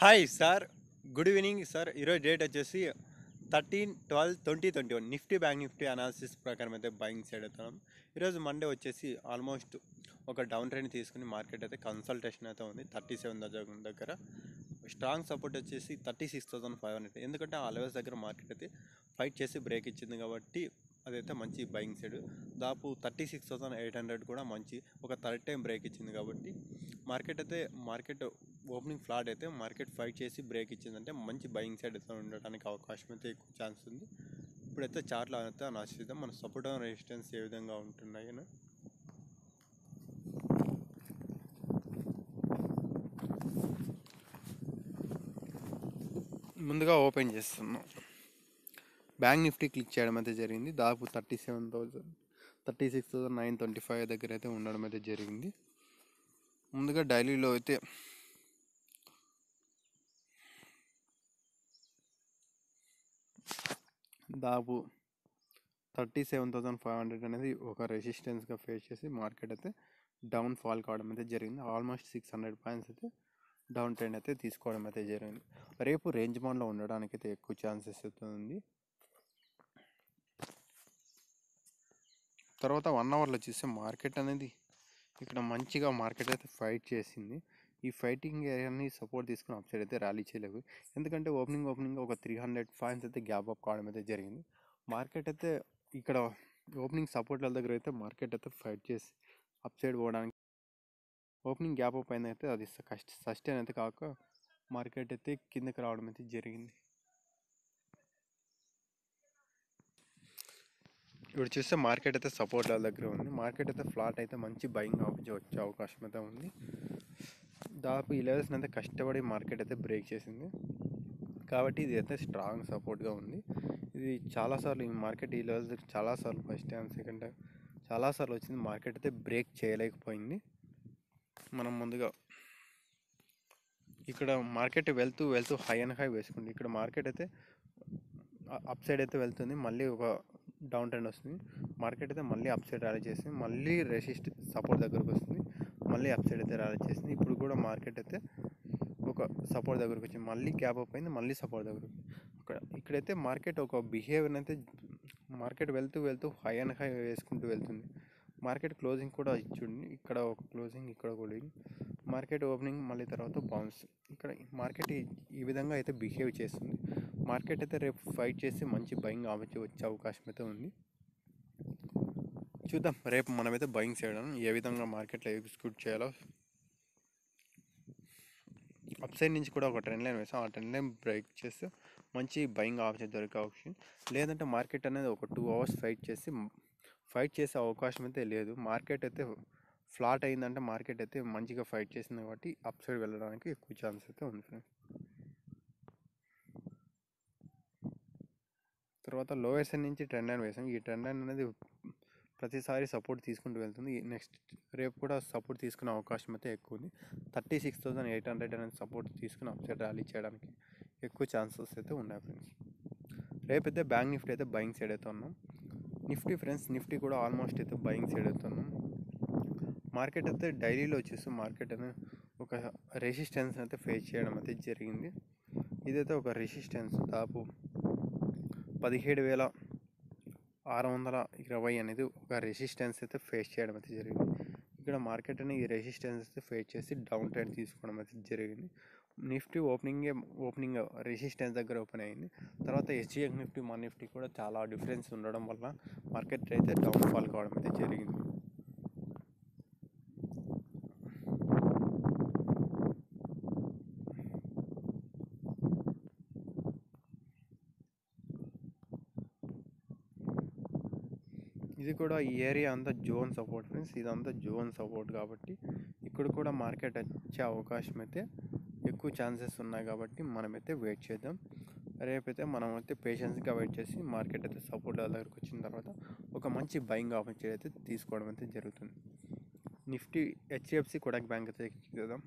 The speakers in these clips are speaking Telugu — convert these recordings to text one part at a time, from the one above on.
hi sir good evening sir ఈరోజు డేట్ వచ్చేసి thirteen twelve twenty twenty one Nifty bank Nifty analysis ప్రకారం అయితే బయింగ్ సైడ్ అవుతున్నాం ఈరోజు మండే వచ్చేసి ఆల్మోస్ట్ ఒక డౌన్ ట్రెండ్ తీసుకుని మార్కెట్ అయితే కన్సల్టేషన్ అయితే ఉంది థర్టీ సెవెన్ దగ్గర స్ట్రాంగ్ సపోర్ట్ వచ్చేసి thirty six thousand five hundred ఎందుకంటే ఆ లెవెల్స్ దగ్గర మార్కెట్ అయితే ఫైట్ చేసి బ్రేక్ ఇచ్చింది కాబట్టి అదైతే మంచి బయింగ్ సైడ్ దాపు thirty six thousand eight hundred కూడా మంచి ఒక థర్డ్ టైం బ్రేక్ ఇచ్చింది కాబట్టి మార్కెట్ అయితే మార్కెట్ ఓపెనింగ్ ఫ్లాట్ అయితే మార్కెట్ ఫైట్ చేసి బ్రేక్ ఇచ్చిందంటే మంచి బయింగ్ సైడ్ అయితే ఉండడానికి అవకాశం అయితే ఎక్కువ ఛాన్స్ ఉంది ఇప్పుడైతే చార్ట్లో అయితే ఆలోచిద్దాం మన సపోర్ట్ అండ్ రెసిస్టెన్స్ ఏ విధంగా ఉంటున్నాయని ముందుగా ఓపెన్ చేస్తున్నాం బ్యాంక్ నిఫ్టీ క్లిక్ చేయడం అయితే జరిగింది దాదాపు thirty seven thousand thirty six thousand nine twenty five దగ్గర అయితే ఉండడం అయితే జరిగింది ముందుగా డైలీలో అయితే దాదాపు thirty seven thousand five hundred అనేది ఒక రెసిస్టెన్స్గా ఫేస్ చేసి మార్కెట్ అయితే డౌన్ ఫాల్ కావడం అయితే జరిగింది ఆల్మోస్ట్ సిక్స్ హండ్రెడ్ పాయింట్స్ అయితే డౌన్ ట్రెండ్ అయితే తీసుకోవడం అయితే జరిగింది రేపు రేంజ్ బాండ్లో ఉండడానికి అయితే ఎక్కువ ఛాన్సెస్ అయితే ఉంది తర్వాత వన్ అవర్లో చూస్తే మార్కెట్ అనేది ఇక్కడ మంచిగా మార్కెట్ అయితే ఫైట్ చేసింది ఈ ఫైటింగ్ ఏరియాని సపోర్ట్ తీసుకుని అప్ సైడ్ అయితే ర్యాలీ చేయలేవు ఎందుకంటే ఓపెనింగ్ ఓపెనింగ్ ఒక త్రీ హండ్రెడ్ పాయింట్స్ అయితే గ్యాప్ అప్ కావడం అయితే జరిగింది మార్కెట్ అయితే ఇక్కడ ఓపెనింగ్ సపోర్ట్ల దగ్గర అయితే మార్కెట్ అయితే ఫైట్ చేసి అప్ సైడ్ పోవడానికి ఓపెనింగ్ గ్యాప్ అప్ అయిన అయితే అది కష్ట సస్టైన్ అయితే కాక మార్కెట్ అయితే కిందకి రావడం అయితే జరిగింది ఇప్పుడు చూస్తే మార్కెట్ అయితే సపోర్ట్ దగ్గర ఉంది మార్కెట్ అయితే ఫ్లాట్ అయితే మంచి బయింగ్ ఆపర్చు వచ్చే అవకాశం అయితే ఉంది దాదాపు ఈ లెవెల్స్ని అయితే కష్టపడి మార్కెట్ అయితే బ్రేక్ చేసింది కాబట్టి ఇది అయితే స్ట్రాంగ్ సపోర్ట్గా ఉంది ఇది చాలాసార్లు ఈ మార్కెట్ ఈ లెవెల్స్ చాలాసార్లు ఫస్ట్ టైం సెకండ్ టైం చాలాసార్లు వచ్చింది మార్కెట్ అయితే బ్రేక్ చేయలేకపోయింది మనం ముందుగా ఇక్కడ మార్కెట్ వెళ్తూ వెళ్తూ హై అండ్ హై వేసుకుంది ఇక్కడ మార్కెట్ అయితే అప్ సైడ్ అయితే వెళ్తుంది మళ్ళీ ఒక డౌన్ ట్రెండ్ వస్తుంది మార్కెట్ అయితే మళ్ళీ అప్ సైడ్ ర్యాలీ చేసింది మళ్ళీ రెసిస్ట్ సపోర్ట్ దగ్గరకు వస్తుంది మళ్ళీ అప్ సైడ్ అయితే ర్యాలీ చేసింది ఇప్పుడు కూడా మార్కెట్ అయితే ఒక సపోర్ట్ దగ్గరకు వచ్చింది మళ్ళీ గ్యాప్ అప్ అయింది మళ్ళీ సపోర్ట్ దగ్గరకు ఇక్కడ ఇక్కడైతే మార్కెట్ ఒక బిహేవియర్ అయితే మార్కెట్ వెళ్తూ వెళ్తూ హై అండ్ హై వేసుకుంటూ వెళ్తుంది మార్కెట్ క్లోజింగ్ కూడా ఇచ్చుండి ఇక్కడ ఒక క్లోజింగ్ ఇక్కడ క్లోజింగ్ మార్కెట్ ఓపెనింగ్ మళ్ళీ తర్వాత బౌన్స్ ఇక్కడ మార్కెట్ ఈ విధంగా అయితే బిహేవ్ చేస్తుంది మార్కెట్ అయితే రేపు ఫైట్ చేసి మంచి బయింగ్ ఆమెచ్చి వచ్చే అవకాశం అయితే ఉంది చూద్దాం రేపు మనమైతే బయింగ్ చేయడం ఏ విధంగా మార్కెట్లో ఎగ్జిక్యూట్ చేయాలో అప్ సైడ్ నుంచి కూడా ఒక ట్రెండ్ లైన్ వేసాం ఆ ట్రెండ్ లైన్ బ్రేక్ చేస్తే మంచి బయింగ్ ఆప్షన్ దొరికే ఆప్షన్ లేదంటే మార్కెట్ అనేది ఒక టూ అవర్స్ ఫైట్ చేసి ఫైట్ చేసే అవకాశం అయితే లేదు మార్కెట్ అయితే ఫ్లాట్ అయిందంటే మార్కెట్ అయితే మంచిగా ఫైట్ చేసింది కాబట్టి అప్ సైడ్ వెళ్ళడానికి ఎక్కువ ఛాన్స్ అయితే ఉంది ఫ్రెండ్స్ తర్వాత లోయర్ సైడ్ నుంచి ట్రెండ్ లైన్ వేసాం ఈ ట్రెండ్ లైన్ అనేది ప్రతిసారి సపోర్ట్ తీసుకుంటూ వెళ్తుంది నెక్స్ట్ రేపు కూడా సపోర్ట్ తీసుకునే అవకాశం అయితే ఎక్కువ ఉంది thirty six thousand eight hundred అనేది సపోర్ట్ తీసుకుని అప్ సైడ్ ర్యాలీ చేయడానికి ఎక్కువ ఛాన్సెస్ అయితే ఉన్నాయి ఫ్రెండ్స్ రేపైతే బ్యాంక్ నిఫ్టీ అయితే బయింగ్ సైడ్ అయితే ఉన్నాం నిఫ్టీ ఫ్రెండ్స్ నిఫ్టీ కూడా ఆల్మోస్ట్ అయితే బయింగ్ సైడ్ అయితే ఉన్నాం మార్కెట్ అయితే డైలీలో వచ్చేసి మార్కెట్ అనేది ఒక రెసిస్టెన్స్ అయితే ఫేస్ చేయడం అయితే జరిగింది ఇదైతే ఒక రెసిస్టెన్స్ దాదాపు పదిహేడు వేల ఆరు వందల ఇరవై అనేది ఒక రెసిస్టెన్స్ అయితే ఫేస్ చేయడం అయితే జరిగింది ఇక్కడ మార్కెట్ అనేది ఈ రెసిస్టెన్స్ అయితే ఫేస్ చేసి డౌన్ ట్రెండ్ తీసుకోవడం అయితే జరిగింది నిఫ్టీ ఓపెనింగే ఓపెనింగ్ రెసిస్టెన్స్ దగ్గర ఓపెన్ అయింది తర్వాత ఎస్జిఎక్ నిఫ్టీ మన నిఫ్టీ కూడా చాలా డిఫరెన్స్ ఉండడం వల్ల మార్కెట్ అయితే డౌన్ ఫాల్ కావడం అయితే జరిగింది ఇది కూడా ఈ ఏరియా అంతా జోన్ సపోర్ట్ ఫ్రెండ్స్ ఇదంతా జోన్ సపోర్ట్ కాబట్టి ఇక్కడ కూడా మార్కెట్ వచ్చే అవకాశం అయితే ఎక్కువ ఛాన్సెస్ ఉన్నాయి కాబట్టి మనమైతే వెయిట్ చేద్దాం రేపైతే మనం అయితే పేషెన్స్గా వెయిట్ చేసి మార్కెట్ అయితే సపోర్ట్ దగ్గరకు వచ్చిన తర్వాత ఒక మంచి బయింగ్ ఆపర్చునిటీ అయితే తీసుకోవడం అయితే జరుగుతుంది నిఫ్టీ హెచ్డిఎఫ్సి కోడక్ బ్యాంక్ అయితే చూద్దాం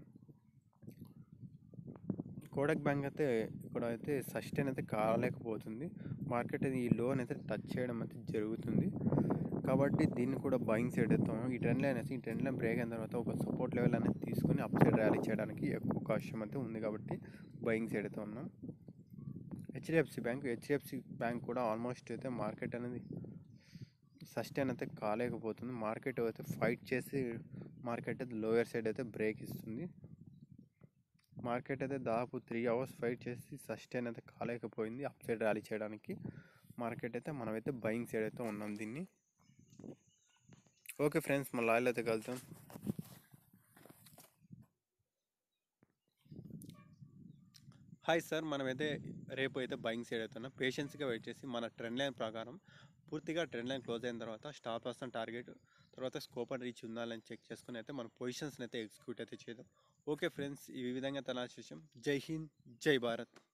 కోడక్ బ్యాంక్ అయితే ఇక్కడ అయితే సస్టైన్ అయితే కాలేకపోతుంది మార్కెట్ ఈ లోన్ అయితే టచ్ చేయడం అయితే జరుగుతుంది కాబట్టి దీన్ని కూడా బయింగ్ సైడ్ ఎత్తాం ఈ ట్రెండ్ లైన్ అయితే ఈ ట్రెండ్ లైన్ బ్రేక్ అయిన తర్వాత ఒక సపోర్ట్ లెవెల్ అనేది తీసుకొని అప్ సైడ్ ర్యాలీ చేయడానికి ఎక్కువ అవకాశం అయితే ఉంది కాబట్టి బయింగ్ సైడ్ అయితే ఉన్నాం హెచ్డిఎఫ్సి బ్యాంక్ హెచ్డిఎఫ్సి బ్యాంక్ కూడా ఆల్మోస్ట్ అయితే మార్కెట్ అనేది సస్టైన్ అయితే కాలేకపోతుంది మార్కెట్ అయితే ఫైట్ చేసి మార్కెట్ అయితే లోయర్ సైడ్ అయితే బ్రేక్ ఇస్తుంది మార్కెట్ అయితే దాదాపు త్రీ అవర్స్ ఫైట్ చేసి సస్టైన్ అయితే కాలేకపోయింది అప్ సైడ్ ర్యాలీ చేయడానికి మార్కెట్ అయితే మనమైతే బయింగ్ సైడ్ అయితే ఉన్నాం దీన్ని ఓకే ఫ్రెండ్స్ మళ్ళీ ఆయిల్ అయితే కలుద్దాం హాయ్ సార్ మనమైతే రేపు అయితే బయింగ్ సైడ్ అవుతున్నాం పేషెన్స్గా వెయిట్ చేసి మన ట్రెండ్ లైన్ ప్రకారం పూర్తిగా ట్రెండ్ లైన్ క్లోజ్ అయిన తర్వాత స్టాప్ పర్సన్ టార్గెట్ తర్వాత స్కోప్ అండ్ రీచ్ ఉండాలని చెక్ చేసుకుని అయితే మన పొజిషన్స్ని అయితే ఎగ్జిక్యూట్ అయితే చేద్దాం ఓకే ఫ్రెండ్స్ ఈ విధంగా తన విషయం జై హింద్ జై భారత్